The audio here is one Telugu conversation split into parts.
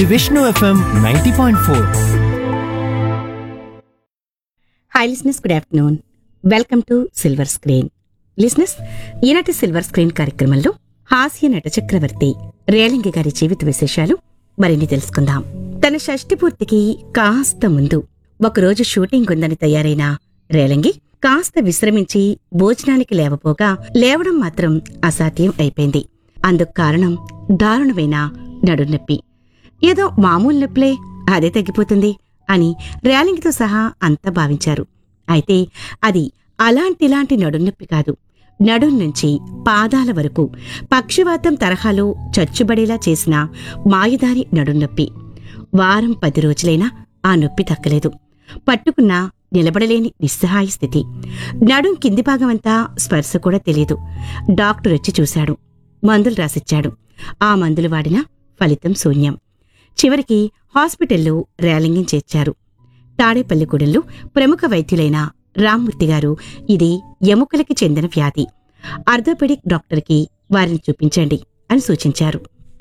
Vishnu FM ninety point four hi listeners good afternoon welcome to silver screen listeners ఈనాటి సిల్వర్ స్క్రీన్ కార్యక్రమంలో హాస్య నట చక్రవర్తి రేలింగి గారి జీవిత విశేషాలు మరిన్ని తెలుసుకుందాం తన షష్టి పూర్తికి కాస్త ముందు ఒకరోజు షూటింగ్ ఉందని తయారైన రేలంగి కాస్త విశ్రమించి భోజనానికి లేవపోగా లేవడం మాత్రం అసాధ్యం అయిపోయింది అందుకు కారణం దారుణమైన నడునొప్పి ఏదో మామూలు నొప్పిలే అదే తగ్గిపోతుంది అని ర్యాలింగ్తో సహా అంతా భావించారు అయితే అది అలాంటిలాంటి నడునొప్పి కాదు నడుం నుంచి పాదాల వరకు పక్షవాతం తరహాలో చచ్చుబడేలా చేసిన మాయదారి నడునొప్పి వారం పది రోజులైనా ఆ నొప్పి తక్కలేదు పట్టుకున్నా నిలబడలేని నిస్సహాయ స్థితి నడుం కింది భాగమంతా స్పర్శ కూడా తెలియదు డాక్టర్ వచ్చి చూశాడు మందులు రాసిచ్చాడు ఆ మందులు వాడినా ఫలితం శూన్యం చివరికి హాస్పిటల్లో ర్యాలింగం చేర్చారు తాడేపల్లిగూడెంలో ప్రముఖ వైద్యులైన రామ్మూర్తి గారు ఇది ఎముకలకి చెందిన వ్యాధి ఆర్థోపెడిక్ డాక్టర్కి వారిని చూపించండి అని సూచించారు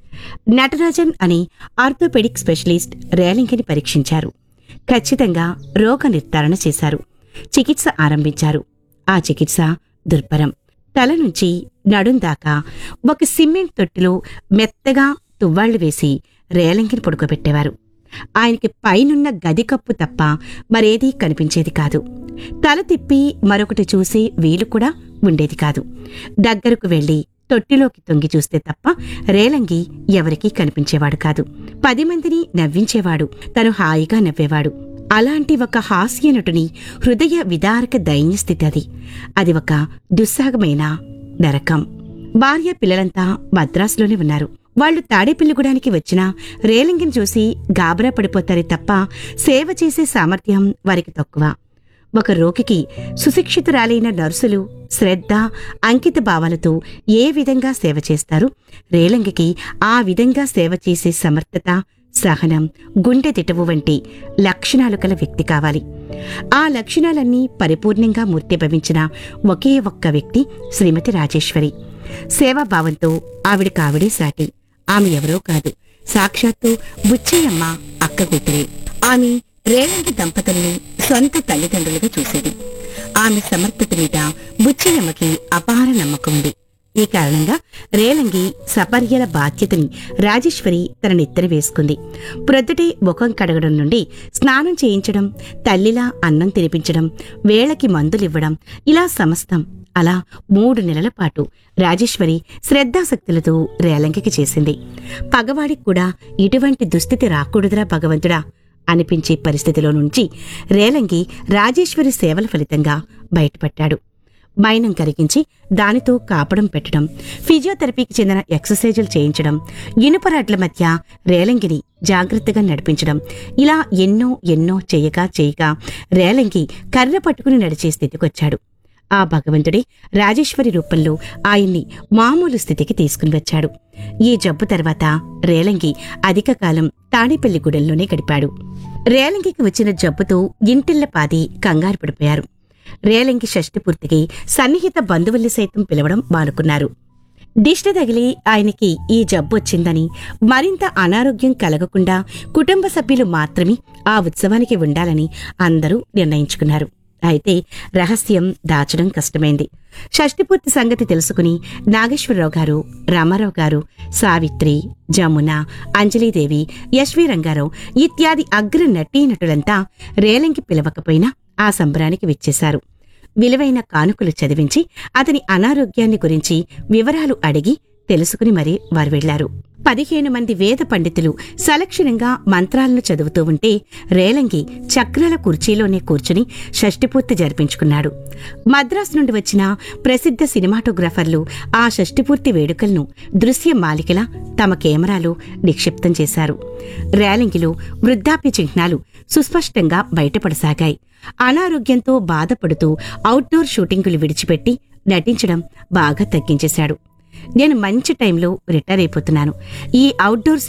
నటరాజన్ అనే ఆర్థోపెడిక్ స్పెషలిస్ట్ ర్యాలింగిని పరీక్షించారు ఖచ్చితంగా రోగ నిర్ధారణ చేశారు చికిత్స ఆరంభించారు ఆ చికిత్స దుర్భరం తల నుంచి నడుం దాకా ఒక సిమెంట్ తొట్టిలో మెత్తగా తువ్వాళ్లు వేసి రేలంగిని పడుకోబెట్టేవారు ఆయనకి పైనున్న గది కప్పు తప్ప మరేదీ కనిపించేది కాదు తల తిప్పి మరొకటి చూసే వీలు కూడా ఉండేది కాదు దగ్గరకు వెళ్లి తొట్టిలోకి తొంగి చూస్తే తప్ప రేలంగి ఎవరికీ కనిపించేవాడు కాదు పది మందిని నవ్వించేవాడు తను హాయిగా నవ్వేవాడు అలాంటి ఒక హాస్య నటుని హృదయ విదారక దైన్య స్థితి అది అది ఒక దుస్సాహమైన నరకం భార్య పిల్లలంతా మద్రాసులోనే ఉన్నారు వాళ్లు తాడేపిల్లిగూడానికి వచ్చినా రేలింగిని చూసి గాబరా పడిపోతారే తప్ప సేవ చేసే సామర్థ్యం వారికి తక్కువ ఒక రోగికి సుశిక్షితురాలైన నర్సులు శ్రద్ధ అంకిత భావాలతో ఏ విధంగా సేవ చేస్తారు రేలంగికి ఆ విధంగా సేవ చేసే సమర్థత సహనం గుండె తిటవు వంటి లక్షణాలు కల వ్యక్తి కావాలి ఆ లక్షణాలన్నీ పరిపూర్ణంగా మూర్తిభవించిన ఒకే ఒక్క వ్యక్తి శ్రీమతి రాజేశ్వరి సేవాభావంతో ఆవిడకావిడే సాటి ఆమె ఎవరో కాదు సాక్షాత్తు బుచ్చయ్యమ్మ అక్క కూతురే ఆమె రేలంగి దంపతుల్ని సొంత తల్లిదండ్రులుగా చూసేది ఆమె సమర్థత మీద బుచ్చయ్యమ్మకి అపార నమ్మకం ఉంది ఈ కారణంగా రేలంగి సపర్యల బాధ్యతని రాజేశ్వరి తన నెత్తన వేసుకుంది ప్రొద్దుటే ముఖం కడగడం నుండి స్నానం చేయించడం తల్లిలా అన్నం తినిపించడం వేళకి మందులివ్వడం ఇలా సమస్తం అలా మూడు నెలల పాటు రాజేశ్వరి శ్రద్ధాశక్తులతో రేలంగికి చేసింది పగవాడికి కూడా ఇటువంటి దుస్థితి రాకూడదురా భగవంతుడా అనిపించే పరిస్థితిలో నుంచి రేలంగి రాజేశ్వరి సేవల ఫలితంగా బయటపడ్డాడు మైనం కరిగించి దానితో కాపడం పెట్టడం ఫిజియోథెరపీకి చెందిన ఎక్సర్సైజులు చేయించడం ఇనుపరాడ్ల మధ్య రేలంగిని జాగ్రత్తగా నడిపించడం ఇలా ఎన్నో ఎన్నో చేయగా చేయగా రేలంగి కర్ర పట్టుకుని నడిచే స్థితికొచ్చాడు ఆ భగవంతుడే రాజేశ్వరి రూపంలో ఆయన్ని మామూలు స్థితికి తీసుకుని వచ్చాడు ఈ జబ్బు తర్వాత రేలంగి అధిక కాలం తాడేపల్లిగూడెంలోనే గడిపాడు రేలంగికి వచ్చిన జబ్బుతో ఇంటిళ్ల పాది కంగారు పడిపోయారు రేలంగి షష్టి పూర్తికి సన్నిహిత బంధువుల్ని సైతం పిలవడం మానుకున్నారు దిష్టి తగిలి ఆయనకి ఈ జబ్బు వచ్చిందని మరింత అనారోగ్యం కలగకుండా కుటుంబ సభ్యులు మాత్రమే ఆ ఉత్సవానికి ఉండాలని అందరూ నిర్ణయించుకున్నారు అయితే రహస్యం దాచడం కష్టమైంది షష్టిపూర్తి సంగతి తెలుసుకుని నాగేశ్వరరావు గారు రామారావు గారు సావిత్రి జమున అంజలీదేవి యశ్వీ రంగారావు ఇత్యాది అగ్ర నటీనటులంతా రేలంకి పిలవకపోయినా ఆ సంబరానికి విచ్చేశారు విలువైన కానుకలు చదివించి అతని అనారోగ్యాన్ని గురించి వివరాలు అడిగి తెలుసుకుని మరీ వారు వెళ్లారు పదిహేను మంది వేద పండితులు సలక్షణంగా మంత్రాలను చదువుతూ ఉంటే రేలంగి చక్రాల కుర్చీలోనే కూర్చుని షష్టిపూర్తి జరిపించుకున్నాడు మద్రాసు నుండి వచ్చిన ప్రసిద్ధ సినిమాటోగ్రాఫర్లు ఆ షష్టిపూర్తి వేడుకలను దృశ్య మాలికలా తమ కెమెరాలో నిక్షిప్తం చేశారు రేలంగిలో వృద్ధాప్య చిహ్నాలు సుస్పష్టంగా బయటపడసాగాయి అనారోగ్యంతో బాధపడుతూ అవుట్డోర్ షూటింగులు విడిచిపెట్టి నటించడం బాగా తగ్గించేశాడు నేను మంచి టైంలో రిటైర్ అయిపోతున్నాను ఈ అవుట్డోర్